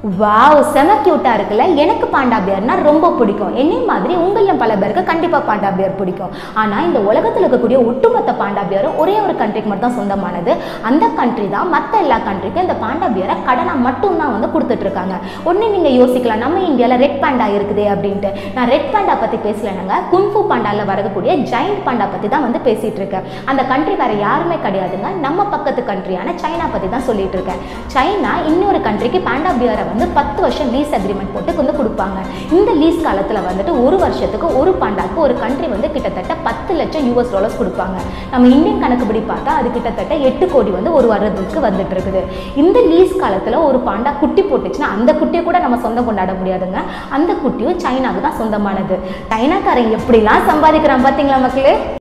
wow செம க்யூட்டாக இருக்குல்ல எனக்கு பாண்டா பியர்னா ரொம்ப பிடிக்கும் என்னை மாதிரி உங்களில் பல பேருக்கு கண்டிப்பாக பாண்டா பியர் பிடிக்கும் ஆனால் இந்த உலகத்தில் இருக்கக்கூடிய ஒட்டுமொத்த பாண்டா பியரும் ஒரே ஒரு கண்ட்ரிக்கு மட்டும் தான் சொந்தமானது அந்த கண்ட்ரி தான் மற்ற எல்லா கண்ட்ரிக்கும் இந்த பாண்டா பியரை கடனாக மட்டும்தான் வந்து கொடுத்துட்ருக்காங்க ஒன்று நீங்கள் யோசிக்கலாம் நம்ம இந்தியாவில் ரெட் பாண்டா இருக்குதே அப்படின்ட்டு நான் ரெட் பாண்டா பற்றி பேசலைனாங்க குன்ஃபு பாண்டாவில் வரக்கூடிய ஜெயிண்ட் பாண்டா பற்றி தான் வந்து பேசிகிட்டு இருக்கேன் அந்த கண்ட்ரி வேறு யாருமே கிடையாதுங்க நம்ம பக்கத்து கண்ட்ரியான சைனா பற்றி தான் சொல்லிட்டு இருக்கேன் சைனா இன்னொரு கண்ட்ரிக்கு பாண்டா பியரை வந்து பத்து வருஷம் லீஸ் அக்ரிமெண்ட் போட்டு வந்து கொடுப்பாங்க இந்த லீஸ் காலத்தில் வந்துட்டு ஒரு வருஷத்துக்கு ஒரு பாண்டாக்கு ஒரு கண்ட்ரி வந்து கிட்டத்தட்ட பத்து லட்சம் யூஎஸ் டாலர்ஸ் கொடுப்பாங்க நம்ம இந்தியன் கணக்குப்படி பார்த்தா அது கிட்டத்தட்ட எட்டு கோடி வந்து ஒரு வருடத்துக்கு வந்துட்டு இருக்குது இந்த லீஸ் காலத்தில் ஒரு பாண்டா குட்டி போட்டுச்சுன்னா அந்த குட்டியை கூட நம்ம சொந்தம் கொண்டாட முடியாதுங்க அந்த குட்டியும் சைனாவுக்கு தான் சொந்தமானது சைனாக்காரன் எப்படிலாம் சம்பாதிக்கிறான் பார்த்தீங்களா மக்களே